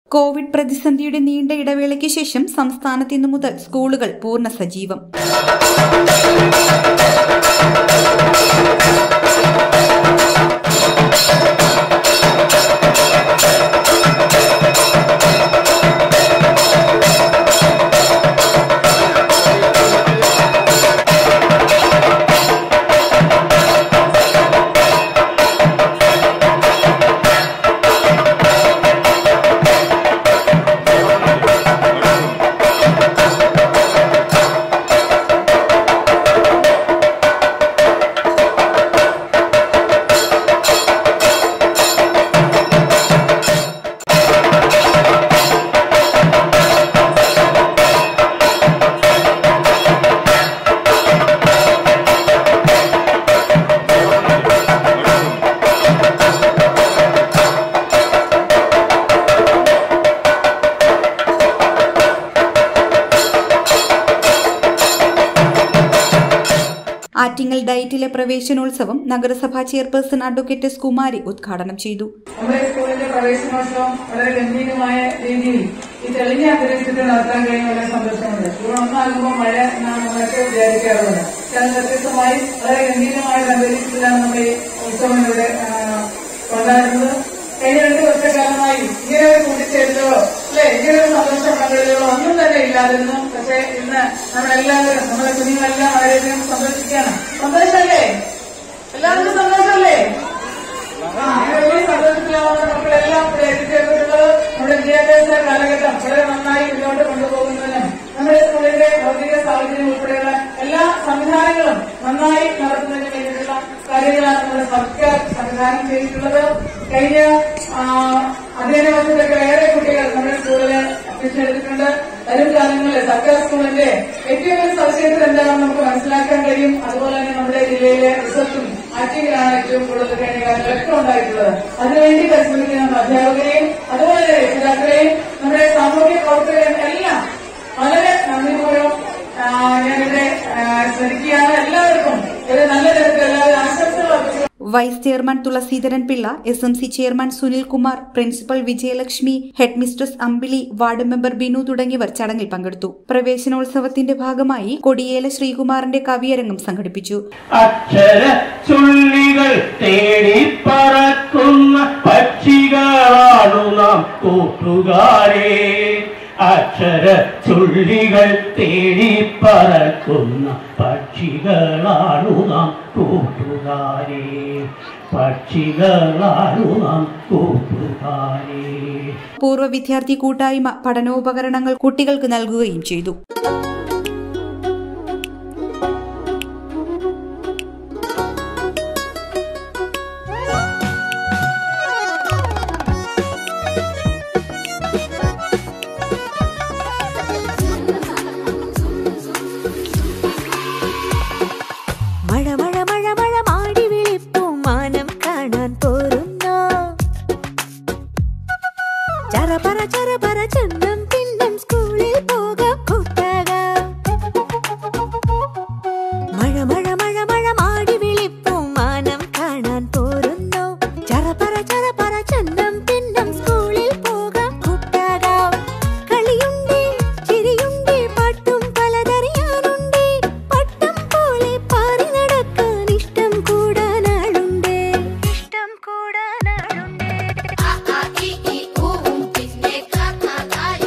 Covid പ്രതിസന്ധിയുടെ നീണ്ട ഇടവേളയ്ക്ക് ശേഷം സംസ്ഥാനത്ത് ഇന്നു മുതൽ സ്കൂളുകൾ പൂർണ്ണ സജീവം ആറ്റിങ്ങൽ ഡയറ്റിലെ പ്രവേശനോത്സവം നഗരസഭാ ചെയർപേഴ്സൺ അഡ്വക്കേറ്റ് എസ് കുമാരി ഉദ്ഘാടനം ചെയ്തു നമ്മുടെ സ്കൂളിന്റെ പ്രവേശനോത്സവം വളരെ ഗംഭീരമായ രീതിയിൽ ഈ തെളിഞ്ഞ അന്തരീക്ഷത്തിൽ നടത്താൻ കഴിഞ്ഞ വളരെ സന്തോഷമുണ്ട് ജൂൺ ഒന്നാകുമ്പോൾ മഴ എന്നാണ് നമ്മളൊക്കെ വിചാരിക്കാറുള്ളത് പക്ഷെ അത് വ്യത്യസ്തമായി വളരെ ഗംഭീരമായ ഒരു അന്തരീക്ഷത്തിലാണ് നമ്മുടെ ഈ ഉത്സവം ഇവിടെ ആ, കൊണ്ടാടുന്നത് കഴിഞ്ഞ രണ്ട് വർഷക്കാലമായി ഇങ്ങനെ ഒരു കൂട്ടിച്ചേരലോ അല്ലെ ഇങ്ങനെ ഒരു സന്തോഷ പങ്കുകളോ ഒന്നും തന്നെ ഇല്ലാതിരുന്നു പക്ഷെ ഇന്ന് നമ്മളെല്ലാവരും നമ്മുടെ കുഞ്ഞുങ്ങളെല്ലാം വളരെയധികം സന്തോഷിക്കുകയാണ് സന്തോഷമല്ലേ എല്ലാവർക്കും സന്തോഷമല്ലേ ആ, അങ്ങനെ വലിയ സന്തോഷത്തിലാണ് മക്കളെല്ലാം ഇവിടെ എത്തിച്ചേർന്നിട്ടുള്ളത് നമ്മുടെ വിദ്യാഭ്യാസ കാലഘട്ടം വളരെ നന്നായി മുന്നോട്ട് കൊണ്ടുപോകുന്നതിനും നമ്മുടെ സ്കൂളിന്റെ ഭൗതിക സാഹചര്യം ഉൾപ്പെടെയുള്ള എല്ലാ സംവിധാനങ്ങളും നന്നായി നടത്തുന്നതിന് വേണ്ടിയിട്ടുള്ള കാര്യങ്ങളാണ് നമ്മുടെ സർക്കാർ സംവിധാനം ചെയ്തിട്ടുള്ളത് കഴിഞ്ഞ ആ, അധ്യയന വർഷത്തൊക്കെ ഏറെ കുട്ടികൾ നമ്മുടെ സ്കൂളിൽ അഡ്മിഷൻ എടുത്തിട്ടുണ്ട് വരും കാലങ്ങളിൽ സർക്കാർ സ്കൂളിന്റെ ഏറ്റവും വലിയ സവിശേഷത എന്താണെന്ന് നമുക്ക് മനസ്സിലാക്കാൻ കഴിയും അതുപോലെ തന്നെ നമ്മുടെ ജില്ലയിലെ റിസൾട്ടും ആക്ടിവിലാണ് ഏറ്റവും കൂടുതൽ കഴിഞ്ഞ കാലങ്ങളിലൊക്കെ ഉണ്ടായിട്ടുള്ളത് അതിനുവേണ്ടി പരിശ്രമിക്കുന്ന നമ്മുടെ അധ്യാപകരെയും അതുപോലെ തന്നെ രക്ഷിതാക്കളെയും നമ്മുടെ സാമൂഹ്യ പ്രവർത്തകരെയും എല്ലാം വളരെ നന്ദിപൂർവ്വം ആ, ഞാനിവിടെ ആ, സ്മരിക്കുകയാണ് എല്ലാവർക്കും ഒരു നല്ല തരത്തിൽ എല്ലാവരും ആശംസകൾ അർപ്പിച്ചു vice chairman Thulaseedharan Pillai S M C chairman Sunil Kumar principal Vijayalakshmi head mistress Ambili ward member Binu തുടങ്ങിയവർ ചടങ്ങിൽ പങ്കെടുത്തു പ്രവേശനോത്സവത്തിന്റെ ഭാഗമായി കൊടിയേല ശ്രീകുമാറിന്റെ കവിയരങ്ങും സംഘടിപ്പിച്ചു അക്ഷര ചുള്ളികൾ തേടി പറക്കുന്ന പക്ഷികളാണു നാം കൂട്ടുകാരെ അക്ഷര ചുള്ളികൾ തേടി പറക്കുന്ന പക്ഷികളാണു നാം കൂട്ടുകാരെ പക്ഷികളാണു നാം കൂട്ടുകാരെ പൂർവ്വ വിദ്യാർത്ഥി കൂട്ടായ്മ പഠനോപകരണങ്ങൾ കുട്ടികൾക്ക് നൽകുകയും ചെയ്തു മഴ മഴ മഴ മഴ മാടി വിളിപ്പും മാനം കാണാൻ പോരുന്നോ ചറപറ ചറപറ ചെന്നം പിന്നം സ്കൂളിൽ പോകാം കൂട്ടാകാം മഴ മഴ മഴ മഴ മാടി വിളിപ്പും മാനം കാണാൻ പോരുന്നോ ചറപറ ചറപറ ചെന്നം പിന്നം സ്കൂളിൽ പോകാം കൂട്ടാകാം കളിയുണ്ടേ ചിരിയുണ്ടേ പാട്ടും പലതറിയാനുണ്ടേ പട്ടം പോലെ പാറി നടക്കാൻ ഇഷ്ടം കൂടാനാളുണ്ടേ ഇഷ്ടം കൂടാനാളുണ്ടേ ആ ആ ഇ ഈ ഊവും പിന്നെ കാക്ക കായ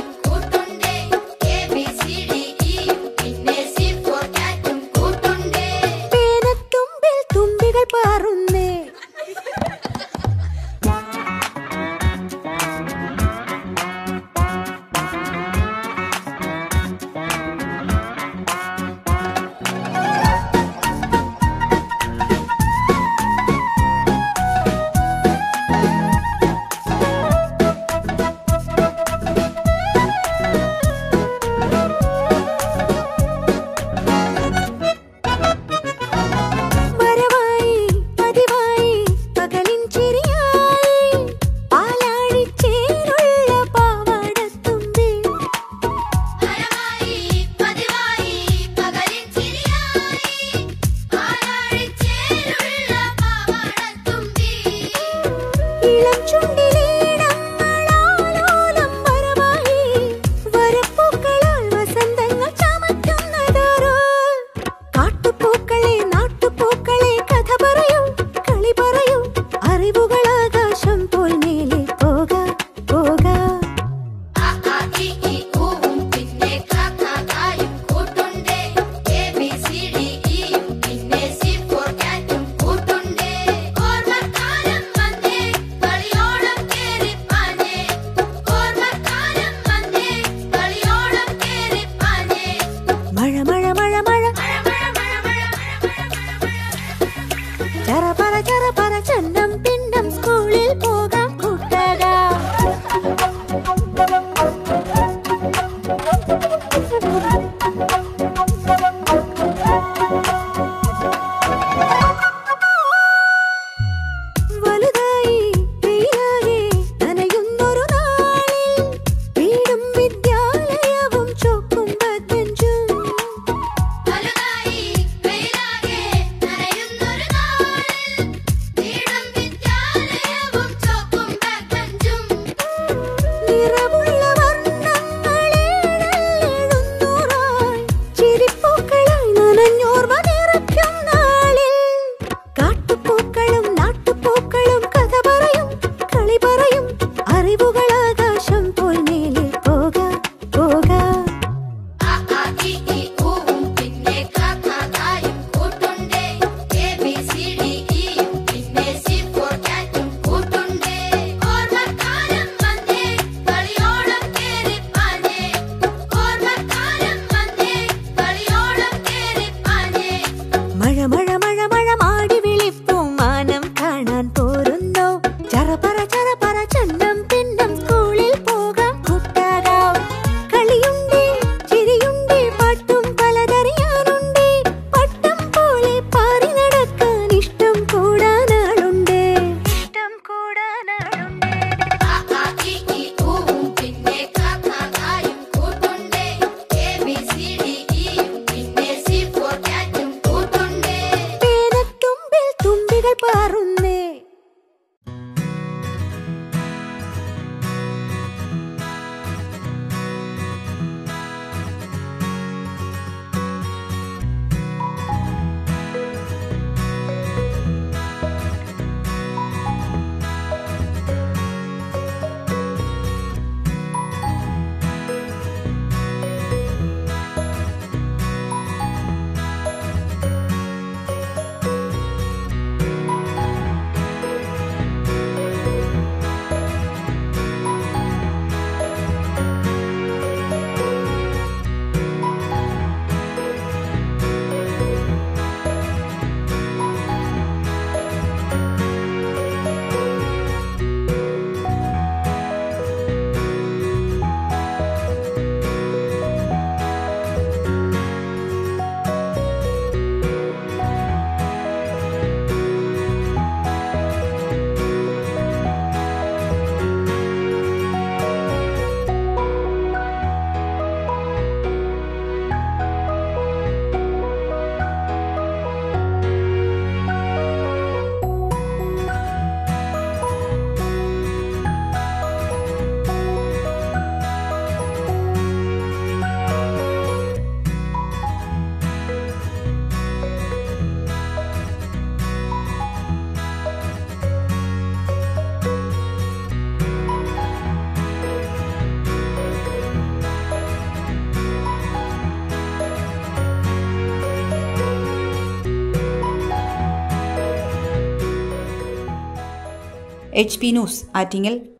എച്ച് പി ന്യൂസ് ആറ്റിങ്ങൽ